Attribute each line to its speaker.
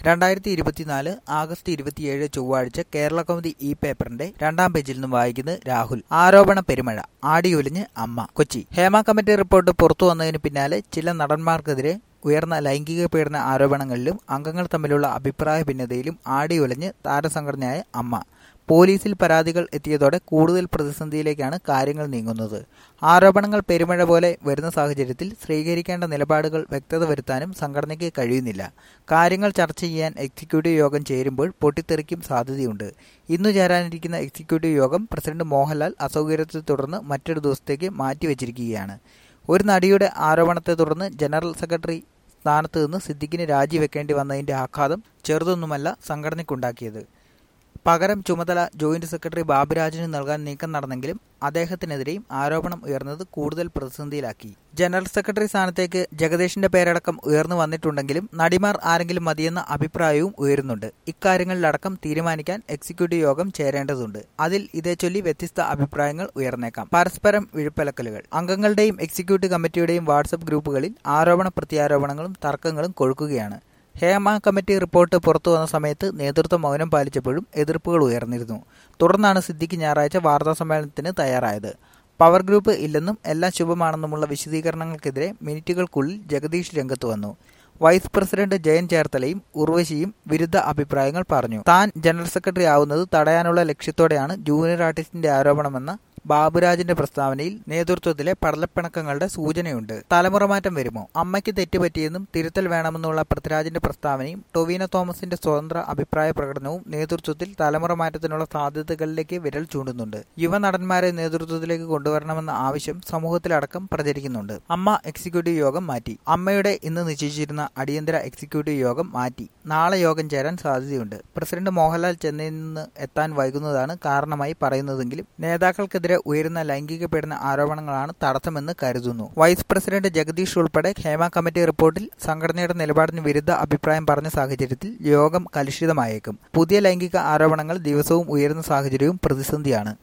Speaker 1: രണ്ടായിരത്തി ഇരുപത്തിനാല് ആഗസ്റ്റ് ഇരുപത്തിയേഴ് ചൊവ്വാഴ്ച കേരള കൗമുദി ഇ പേപ്പറിന്റെ രണ്ടാം പേജിൽ നിന്നും വായിക്കുന്നത് രാഹുൽ ആരോപണ പെരുമഴ ആടിയൊലിഞ്ഞ് അമ്മ കൊച്ചി ഹേമ കമ്മിറ്റി റിപ്പോർട്ട് പുറത്തു വന്നതിന് പിന്നാലെ ചില നടന്മാർക്കെതിരെ ഉയർന്ന ലൈംഗിക പീഡന ആരോപണങ്ങളിലും അംഗങ്ങൾ തമ്മിലുള്ള അഭിപ്രായ ഭിന്നതയിലും ആടിയൊലഞ്ഞ് താരസംഘടനയായ അമ്മ പോലീസിൽ പരാതികൾ എത്തിയതോടെ കൂടുതൽ പ്രതിസന്ധിയിലേക്കാണ് കാര്യങ്ങൾ നീങ്ങുന്നത് ആരോപണങ്ങൾ പെരുമഴ പോലെ വരുന്ന സാഹചര്യത്തിൽ സ്വീകരിക്കേണ്ട നിലപാടുകൾ വ്യക്തത വരുത്താനും സംഘടനയ്ക്ക് കഴിയുന്നില്ല കാര്യങ്ങൾ ചർച്ച ചെയ്യാൻ എക്സിക്യൂട്ടീവ് യോഗം ചേരുമ്പോൾ പൊട്ടിത്തെറിക്കും സാധ്യതയുണ്ട് ഇന്നു ചേരാനിരിക്കുന്ന എക്സിക്യൂട്ടീവ് യോഗം പ്രസിഡന്റ് മോഹൻലാൽ അസൗകര്യത്തെ തുടർന്ന് മറ്റൊരു ദിവസത്തേക്ക് മാറ്റിവെച്ചിരിക്കുകയാണ് ഒരു നടിയുടെ ആരോപണത്തെ തുടർന്ന് ജനറൽ സെക്രട്ടറി സ്ഥാനത്ത് നിന്ന് സിദ്ദിഖിന് രാജിവെക്കേണ്ടി വന്നതിന്റെ ആഘാതം ചെറുതൊന്നുമല്ല സംഘടനയ്ക്കുണ്ടാക്കിയത് പകരം ചുമതല ജോയിന്റ് സെക്രട്ടറി ബാബുരാജിന് നൽകാൻ നീക്കം നടന്നെങ്കിലും അദ്ദേഹത്തിനെതിരെയും ആരോപണം ഉയർന്നത് കൂടുതൽ പ്രതിസന്ധിയിലാക്കി ജനറൽ സെക്രട്ടറി സ്ഥാനത്തേക്ക് ജഗദീഷിന്റെ പേരടക്കം ഉയർന്നു വന്നിട്ടുണ്ടെങ്കിലും നടിമാർ ആരെങ്കിലും മതിയെന്ന അഭിപ്രായവും ഉയരുന്നുണ്ട് ഇക്കാര്യങ്ങളിലടക്കം തീരുമാനിക്കാൻ എക്സിക്യൂട്ടീവ് യോഗം ചേരേണ്ടതുണ്ട് അതിൽ ഇതേ ചൊല്ലി വ്യത്യസ്ത അഭിപ്രായങ്ങൾ ഉയർന്നേക്കാം പരസ്പരം വിഴുപ്പലക്കലുകൾ അംഗങ്ങളുടെയും എക്സിക്യൂട്ടീവ് കമ്മിറ്റിയുടെയും വാട്സപ്പ് ഗ്രൂപ്പുകളിൽ ആരോപണ പ്രത്യാരോപണങ്ങളും തർക്കങ്ങളും കൊഴുക്കുകയാണ് ഹേമ കമ്മിറ്റി റിപ്പോർട്ട് പുറത്തു വന്ന സമയത്ത് നേതൃത്വം മൗനം പാലിച്ചപ്പോഴും എതിർപ്പുകൾ ഉയർന്നിരുന്നു തുടർന്നാണ് സിദ്ദിഖ് ഞായറാഴ്ച വാർത്താ സമ്മേളനത്തിന് തയ്യാറായത് പവർ ഗ്രൂപ്പ് ഇല്ലെന്നും എല്ലാം ശുഭമാണെന്നുമുള്ള വിശദീകരണങ്ങൾക്കെതിരെ മിനിറ്റുകൾക്കുള്ളിൽ ജഗദീഷ് രംഗത്ത് വന്നു വൈസ് പ്രസിഡന്റ് ജയൻ ചേർത്തലയും ഉർവശിയും വിരുദ്ധ അഭിപ്രായങ്ങൾ പറഞ്ഞു താൻ ജനറൽ സെക്രട്ടറി ആവുന്നത് തടയാനുള്ള ലക്ഷ്യത്തോടെയാണ് ജൂനിയർ ആർട്ടിസ്റ്റിന്റെ ആരോപണമെന്ന ബാബുരാജിന്റെ പ്രസ്താവനയിൽ നേതൃത്വത്തിലെ പടലപ്പിണക്കങ്ങളുടെ സൂചനയുണ്ട് തലമുറ മാറ്റം വരുമോ അമ്മയ്ക്ക് തെറ്റുപറ്റിയെന്നും തിരുത്തൽ വേണമെന്നുള്ള പൃഥ്വിരാജിന്റെ പ്രസ്താവനയും ടൊവീന തോമസിന്റെ സ്വതന്ത്ര അഭിപ്രായ പ്രകടനവും നേതൃത്വത്തിൽ തലമുറ മാറ്റത്തിനുള്ള സാധ്യതകളിലേക്ക് വിരൽ ചൂണ്ടുന്നുണ്ട് യുവനടന്മാരെ നേതൃത്വത്തിലേക്ക് കൊണ്ടുവരണമെന്ന ആവശ്യം സമൂഹത്തിലടക്കം പ്രചരിക്കുന്നുണ്ട് അമ്മ എക്സിക്യൂട്ടീവ് യോഗം മാറ്റി അമ്മയുടെ ഇന്ന് നിശ്ചയിച്ചിരുന്ന അടിയന്തര എക്സിക്യൂട്ടീവ് യോഗം മാറ്റി നാളെ യോഗം ചേരാൻ സാധ്യതയുണ്ട് പ്രസിഡന്റ് മോഹൻലാൽ ചെന്നൈയിൽ നിന്ന് എത്താൻ വൈകുന്നതാണ് കാരണമായി പറയുന്നതെങ്കിലും നേതാക്കൾക്കെതിരെ ഇതിനെതിരെ ഉയരുന്ന ലൈംഗിക പീഡന ആരോപണങ്ങളാണ് തടസ്സമെന്ന് കരുതുന്നു വൈസ് പ്രസിഡന്റ് ജഗദീഷ് ഉൾപ്പെടെ ഹേമ കമ്മിറ്റി റിപ്പോർട്ടിൽ സംഘടനയുടെ നിലപാടിന് വിരുദ്ധ അഭിപ്രായം പറഞ്ഞ സാഹചര്യത്തിൽ യോഗം കലുഷിതമായേക്കും പുതിയ ലൈംഗിക ആരോപണങ്ങൾ ദിവസവും ഉയരുന്ന സാഹചര്യവും പ്രതിസന്ധിയാണ്